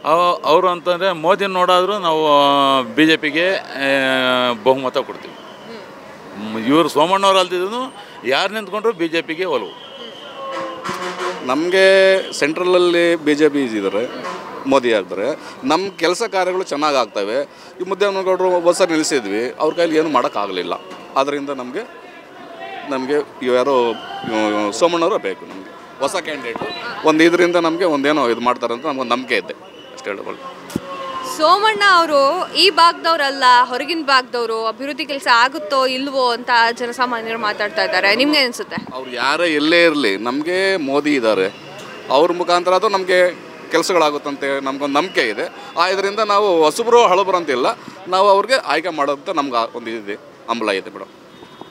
ಅವರು ಅಂತಂದರೆ ಮೋದಿ ನೋಡಾದರೂ ನಾವು ಬಿ ಜೆ ಪಿಗೆ ಬಹುಮತ ಕೊಡ್ತೀವಿ ಇವರು ಸೋಮಣ್ಣವ್ರು ಅಲ್ದಿದ್ರು ಯಾರು ನಿಂತ್ಕೊಂಡ್ರು ಬಿ ಜೆ ಪಿಗೆ ಒಲವು ನಮಗೆ ಸೆಂಟ್ರಲಲ್ಲಿ ಬಿ ಜೆ ಪಿ ಇದ್ದಾರೆ ಮೋದಿ ಆಗ್ತಾರೆ ನಮ್ಮ ಕೆಲಸ ಕಾರ್ಯಗಳು ಚೆನ್ನಾಗಿ ಆಗ್ತವೆ ಈ ಮುದ್ದೇನಗೌಡರು ಹೊಸ ನಿಲ್ಲಿಸಿದ್ವಿ ಅವ್ರ ಕೈಲಿ ಏನು ಮಾಡೋಕ್ಕಾಗಲಿಲ್ಲ ಆದ್ದರಿಂದ ನಮಗೆ ನಮಗೆ ಯಾರೋ ಇವ್ ಸೋಮಣ್ಣವರು ಬೇಕು ನಮಗೆ ಹೊಸ ಕ್ಯಾಂಡಿಡೇಟು ಒಂದು ಇದರಿಂದ ನಮಗೆ ಒಂದೇನೋ ಇದು ಮಾಡ್ತಾರೆ ಅಂತ ನಮ್ಗೊಂದು ನಂಬಿಕೆ ಇದೆ ಅಷ್ಟೇ ಹೇಳಬಲ್ಲೆ ಸೋಮಣ್ಣ ಅವರು ಈ ಭಾಗದವ್ರಲ್ಲ ಹೊರಗಿನ ಭಾಗದವರು ಅಭಿವೃದ್ಧಿ ಕೆಲಸ ಆಗುತ್ತೋ ಇಲ್ವೋ ಅಂತ ಜನಸಾಮಾನ್ಯರು ಮಾತಾಡ್ತಾ ಇದ್ದಾರೆ ನಿಮ್ಗೆ ಅನ್ಸುತ್ತೆ ಅವ್ರು ಯಾರೇ ಎಲ್ಲೇ ಇರಲಿ ನಮಗೆ ಮೋದಿ ಇದ್ದಾರೆ ಅವ್ರ ಮುಖಾಂತರ ಅದು ನಮಗೆ ಕೆಲಸಗಳಾಗುತ್ತಂತೆ ನಮ್ಗೊಂದು ನಂಬಿಕೆ ಇದೆ ಆ ಇದರಿಂದ ನಾವು ಹೊಸಬ್ರು ಹಳಬ್ರು ಅಂತಿಲ್ಲ ನಾವು ಅವ್ರಿಗೆ ಆಯ್ಕೆ ಮಾಡೋಂಥ ನಮ್ಗೆ ಒಂದು ಇದೆ ಹಂಬಲ ಇದೆ ಮೇಡಮ್